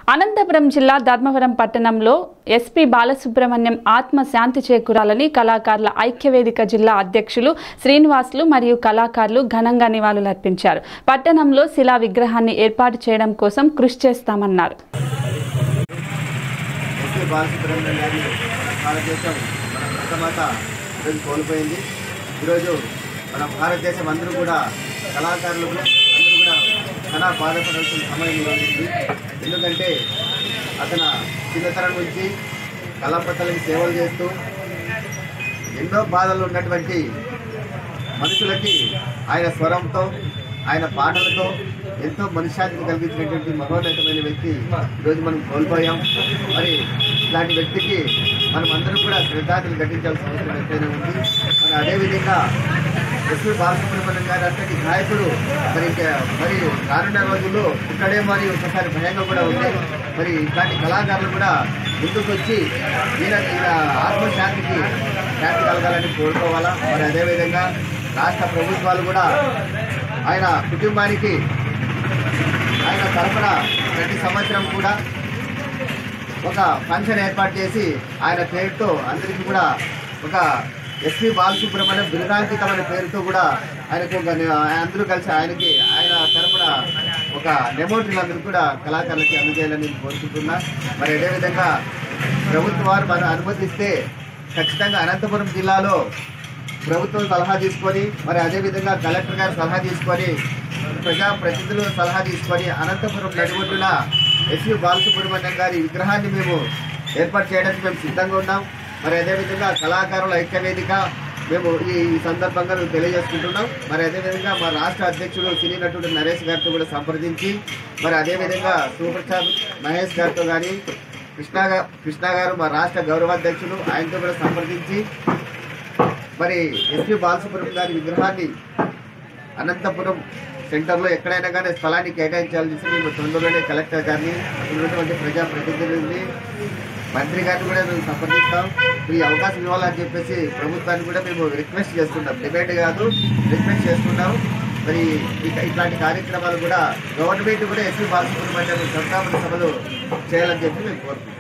అనంతపురం జిల్లా ధర్మవరం పట్టణంలో ఎస్పీ బాలసుబ్రహ్మణ్యం ఆత్మ శాంతి చేకూరాలని కళాకారుల ఐక్యవేదిక జిల్లా అధ్యక్షులు శ్రీనివాసులు మరియు కళాకారులు ఘనంగా నివాళులర్పించారు పట్టణంలో శిలా విగ్రహాన్ని ఏర్పాటు చేయడం కోసం కృషి చేస్తామన్నారు ఎస్పీ బాలసుబ్రహ్మణ్యం గారిని భారతదేశం మన ప్రథమాత ఈరోజు కోల్పోయింది ఈరోజు మన భారతదేశం అందరూ కూడా కళాకారులు అందరూ కూడా చాలా బాధపడాల్సిన సమయం ఈరోజు ఉంది ఎందుకంటే అతను చిన్నతనం నుంచి కళాపతలకి సేవలు చేస్తూ ఎన్నో బాధలు ఉన్నటువంటి మనుషులకి ఆయన స్వరంతో ఆయన పాటలతో ఎంతో మనశ్శాంతిని కలిగించినటువంటి మహోన్నతమైన వ్యక్తి ఈరోజు మనం కోల్పోయాం మరి ఇలాంటి వ్యక్తికి మనం అందరం కూడా శ్రద్ధాంజలి ఘటించాల్సిన అవసరం ఎంతైనా ఉంది మరి అదేవిధంగా ఎస్పీ బాలసుబ్రహ్మణ్యం గారు అంతటి నాయకుడు మరి ఇంకా మరి రానున్న రోజుల్లో ఇక్కడే మరి ఒకసారి భయంగా కూడా ఉంది మరి ఇట్లాంటి కళాకారులు కూడా ముందుకు వచ్చి ఈయన ఈయన ఆత్మశాంతికి శాంతి కలగాలని కోరుకోవాలా మరి అదేవిధంగా రాష్ట్ర ప్రభుత్వాలు కూడా ఆయన కుటుంబానికి ఆయన తరఫున ప్రతి సంవత్సరం కూడా ఒక ఫంక్షన్ ఏర్పాటు చేసి ఆయన పేరుతో అందరికీ కూడా ఒక ఎస్పీ బాలసుబ్రహ్మణ్యం బిరుదాంకితమైన పేరుతో కూడా ఆయనకు ఒక ని- అందరూ కలిసి ఆయనకి ఆయన తరఫున ఒక నెమోటిని అందరూ కూడా కళాకారులకి అందజేయాలని కోరుకుంటున్నా మరి అదేవిధంగా ప్రభుత్వం వారు మనం అనుమతిస్తే ఖచ్చితంగా అనంతపురం జిల్లాలో ప్రభుత్వం సలహా తీసుకొని మరి అదేవిధంగా కలెక్టర్ గారు సలహా తీసుకొని ప్రజా ప్రతినిధుల సలహా తీసుకొని అనంతపురం నడిబొడ్డున ఎస్వి బాలసుబ్రహ్మణ్యం గారి విగ్రహాన్ని మేము ఏర్పాటు చేయడానికి మేము సిద్ధంగా ఉన్నాం మరి అదేవిధంగా కళాకారుల ఐక్యవేదిక మేము ఈ ఈ సందర్భంగా మేము తెలియజేసుకుంటున్నాం మరి అదేవిధంగా మా రాష్ట్ర అధ్యక్షుడు సినీ నటుడు నరేష్ గారితో కూడా సంప్రదించి మరి అదేవిధంగా సూపర్స్టార్ మహేష్ గారితో కానీ కృష్ణ గా- కృష్ణ గారు మా రాష్ట్ర గౌరవాధ్యక్షులు ఆయనతో కూడా సంప్రదించి మరి ఎస్పి బాలసుబ్రహ్మణ్యం గారి విగ్రహాన్ని అనంతపురం సెంటర్లో ఎక్కడైనా కానీ స్థలాన్ని కేటాయించాలని చెప్పి మేము తొందరలోనే కలెక్టర్ గారిని అక్కడ ఉన్నటువంటి ప్రజాప్రతినిధులని మంత్రి గారిని కూడా మేము సంప్రదిస్తాం ఈ అవకాశం ఇవ్వాలని చెప్పేసి ప్రభుత్వాన్ని కూడా మేము రిక్వెస్ట్ చేస్తున్నాం డిమాండ్ కాదు రిక్వెస్ట్ చేస్తున్నాం మరి ఇక- ఇట్లాంటి కార్యక్రమాలు కూడా గవర్నమెంట్ కూడా ఎస్పీ బాలసుబ్రహ్మణ్యం సంస్థాపన సభలు చేయాలని చెప్పి మేము కోరుకుంటున్నాం